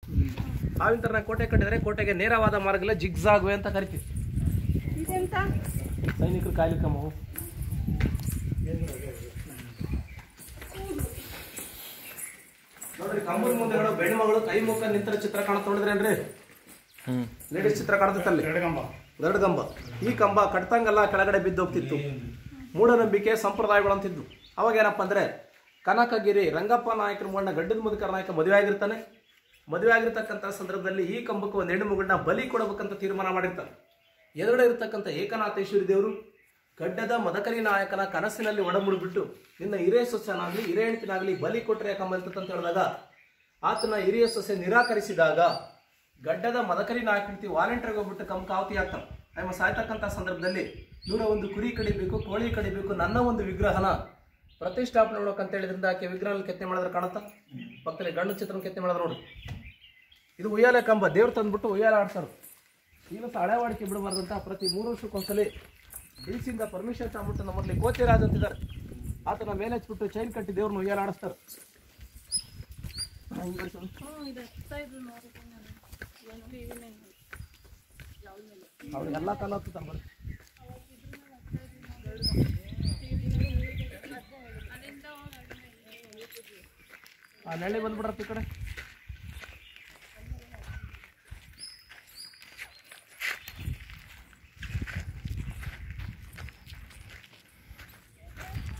ಹಾವಿನ ಥರ ಕೋಟೆ ಕಟ್ಟಿದರೆ ಕೋಟೆಗೆ ನೇರವಾದ ಮಾರ್ಗಲ್ಲ ಜಿಗ್ಜಾಗ್ವೆ ಅಂತ ಕರಿತೀವಿ ಇದೆಂತ ಸೈನಿಕರು ಕಾಯ್ಲಿಕ್ಕಮ್ಮ ನೋಡ್ರಿ ಕಂಬದ ಮುಂದೆ ಹೇಳೋ ಬೆಣ್ಮಗಳು ಕೈ ಮುಖ ನಿಂತರ ಚಿತ್ರ ಕಾಣತ್ ನೋಡಿದ್ರೇನ್ರಿ ಲೇಡೀಸ್ ಚಿತ್ರ ಕಾಣತೈತಲ್ಲಿ ಗರಡು ಕಂಬ ಈ ಕಂಬ ಕಟ್ತಂಗಲ್ಲ ಕೆಳಗಡೆ ಬಿದ್ದು ಹೋಗ್ತಿತ್ತು ಮೂಢನಂಬಿಕೆ ಸಂಪ್ರದಾಯಗಳು ಅಂತಿದ್ವು ಅವಾಗ ಏನಪ್ಪ ಅಂದ್ರೆ ಕನಕಗಿರಿ ರಂಗಪ್ಪ ನಾಯಕರ ಮೊಣ್ಣ ಗಡ್ಡದ ಮುದುಕರ ನಾಯಕ ಮದುವೆ ಆಗಿರ್ತಾನೆ ಮದುವೆ ಆಗಿರ್ತಕ್ಕಂಥ ಸಂದರ್ಭದಲ್ಲಿ ಈ ಕಂಬಕ್ಕೆ ಒಂದು ಹೆಣ್ಣು ಮಗುಣ್ಣ ಬಲಿ ಕೊಡಬೇಕಂತ ತೀರ್ಮಾನ ಮಾಡಿರ್ತಾರೆ ಎದುರುಗಡೆ ಇರತಕ್ಕಂಥ ಏಕನಾಥೇಶ್ವರಿ ದೇವರು ಗಡ್ಡದ ಮದಕರಿ ನಾಯಕನ ಕನಸಿನಲ್ಲಿ ಒಡಮುಡಿಬಿಟ್ಟು ನಿನ್ನ ಹಿರಿಯ ಸೊಸೆನಾಗಲಿ ಹಿರಿಯ ಹೆಂಡತಿನಾಗಲಿ ಬಲಿ ಕೊಟ್ಟರೆ ಕಂಬಂತ ಹೇಳಿದಾಗ ಆತನ ಹಿರಿಯ ಸೊಸೆ ನಿರಾಕರಿಸಿದಾಗ ಗಡ್ಡದ ಮದಕರಿ ನಾಯಕಿ ವಾಲೆಂಟ್ರಿಗೆ ಹೋಗ್ಬಿಟ್ಟು ಕಮ್ ಕಾವತಿ ಆಗ್ತಾನೆ ನಮ್ಮ ಸಾಯ್ತಕ್ಕಂಥ ಸಂದರ್ಭದಲ್ಲಿ ನೂರ ಒಂದು ಕುರಿ ಕಡಿಬೇಕು ಕೋಳಿ ಕಡಿಬೇಕು ನನ್ನ ಒಂದು ವಿಗ್ರಹನ ಪ್ರತಿಷ್ಠಾಪನೆ ಮಾಡ್ಬೇಕಂತ ಹೇಳಿದ್ರಿಂದ ಆಕೆ ವಿಗ್ರಹ ಕೆತ್ತನೆ ಮಾಡಿದ್ರೆ ಕಾಣುತ್ತಾ ಪಕ್ಕದಲ್ಲಿ ಗಂಡು ಚಿತ್ರನ ಕೆತ್ತನೆ ಮಾಡಿದ್ರೆ ನೋಡಿ ಇದು ಉಯ್ಯಾಲೆ ಕಂಬ ದೇವ್ರು ತಂದ್ಬಿಟ್ಟು ಉಯ್ಯಾಲೆ ಆಡ್ತಾರೆ ಈಗ ಸಹ ಹಳೆ ವಾಡಿಕೆ ಬಿಡಬಾರ್ದಂತ ಪ್ರತಿ ಮೂರು ವರ್ಷಕ್ಕೊಂದ್ಸಲಿ ಡಿಸಿಯಿಂದ ಪರ್ಮಿಷನ್ ತಗೊಂಡ್ಬಿಟ್ಟು ನಮ್ಮಲ್ಲಿ ಕೋತಿರಾಜ್ ಅಂತಿದ್ದಾರೆ ಆತನ ಮೇಲೆ ಹಚ್ಬಿಟ್ಟು ಚೈನ್ ಕಟ್ಟಿ ದೇವ್ರನ್ನ ಉಯ್ಯಾಲೆ ಆಡಿಸ್ತಾರೆ ಹಿಂಗ್ ಬಿಡ್ಸೋದು. ಅವ್ರಿಗೆಲ್ಲ ಕಾಲ ಹತ್ತುತ್ತಾರೆ ಬರ್ರಿ ಆ ನೆಳ್ಳಿ ಬಂದ್ಬಿಡ್ರಪ್ಪ ಈ ಕಡೆ